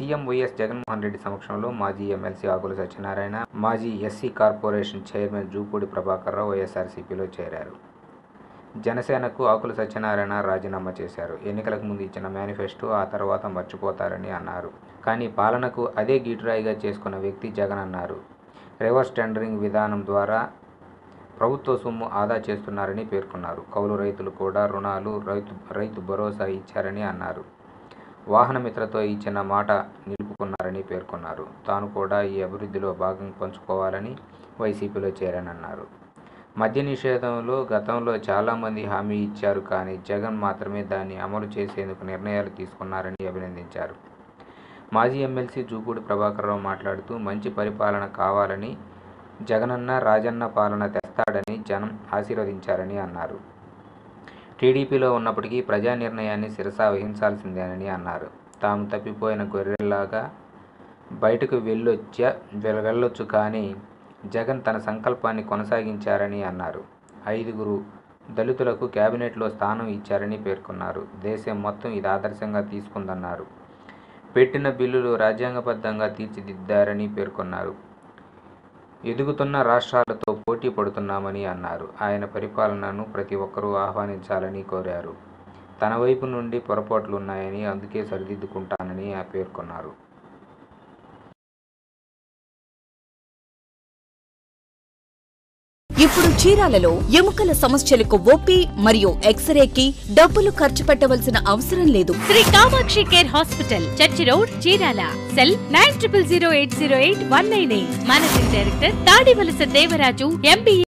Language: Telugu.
సీఎం వైఎస్ జగన్మోహన్ రెడ్డి సమక్షంలో మాజీ ఎమ్మెల్సీ ఆకుల సత్యనారాయణ మాజీ SC corporation chairman Jupudi Prabhakar Rao వైఎస్ఆర్సీపీలో చేరారు జనసేనకు ఆకుల సత్యనారాయణ రాజీనామా చేశారు ఎన్నికలకు ముందు ఇచ్చిన మేనిఫెస్టో ఆ తర్వాత మర్చిపోతారని అన్నారు కానీ పాలనకు అదే గీటురాయిగా చేసుకున్న వ్యక్తి జగన్ అన్నారు రివర్స్ టెండరింగ్ విధానం ద్వారా ప్రభుత్వ సొమ్ము ఆదా చేస్తున్నారని పేర్కొన్నారు కౌలు రైతులు కూడా రుణాలు రైతు రైతు భరోసా ఇచ్చారని అన్నారు వాహనమిత్రతో ఇచ్చిన మాట నిలుపుకున్నారని పేర్కొన్నారు తాను కూడా ఈ అభివృద్ధిలో భాగం పంచుకోవాలని వైసీపీలో చేరానన్నారు మద్య నిషేధంలో గతంలో చాలామంది హామీ ఇచ్చారు కానీ జగన్ మాత్రమే దాన్ని అమలు చేసేందుకు నిర్ణయాలు తీసుకున్నారని అభినందించారు మాజీ ఎమ్మెల్సీ జూపూడి ప్రభాకర్రావు మాట్లాడుతూ మంచి పరిపాలన కావాలని జగనన్న రాజన్న పాలన తెస్తాడని జనం ఆశీర్వదించారని అన్నారు టీడీపీలో ఉన్నప్పటికీ ప్రజా నిర్ణయాన్ని శిరసా వహించాల్సిందేనని అన్నారు తాము తప్పిపోయిన గొర్రెల్లాగా బయటకు వెళ్ళొచ్చ వె- వెళ్ళొచ్చు కానీ జగన్ తన సంకల్పాన్ని కొనసాగించారని అన్నారు ఐదుగురు దళితులకు కేబినెట్లో స్థానం ఇచ్చారని పేర్కొన్నారు దేశం మొత్తం ఇది ఆదర్శంగా తీసుకుందన్నారు పెట్టిన బిల్లులు రాజ్యాంగబద్ధంగా తీర్చిదిద్దారని పేర్కొన్నారు ఎదుగుతున్న రాష్ట్రాలతో పోటీ పడుతున్నామని అన్నారు ఆయన పరిపాలనను ప్రతి ఒక్కరూ ఆహ్వానించాలని కోరారు తన వైపు నుండి పొరపాట్లు ఉన్నాయని అందుకే సరిదిద్దుకుంటానని ఆ పేర్కొన్నారు ఇప్పుడు చీరాలలో ఎముకల సమస్యలకు ఓపీ మరియు ఎక్స్రేకి డబ్బులు ఖర్చు పెట్టవలసిన అవసరం లేదు Shri Kamakshi care hospital church road Chirala cell nine triple zero eight zero eight one nine eight managing director Tadivalasa Devaraju MBA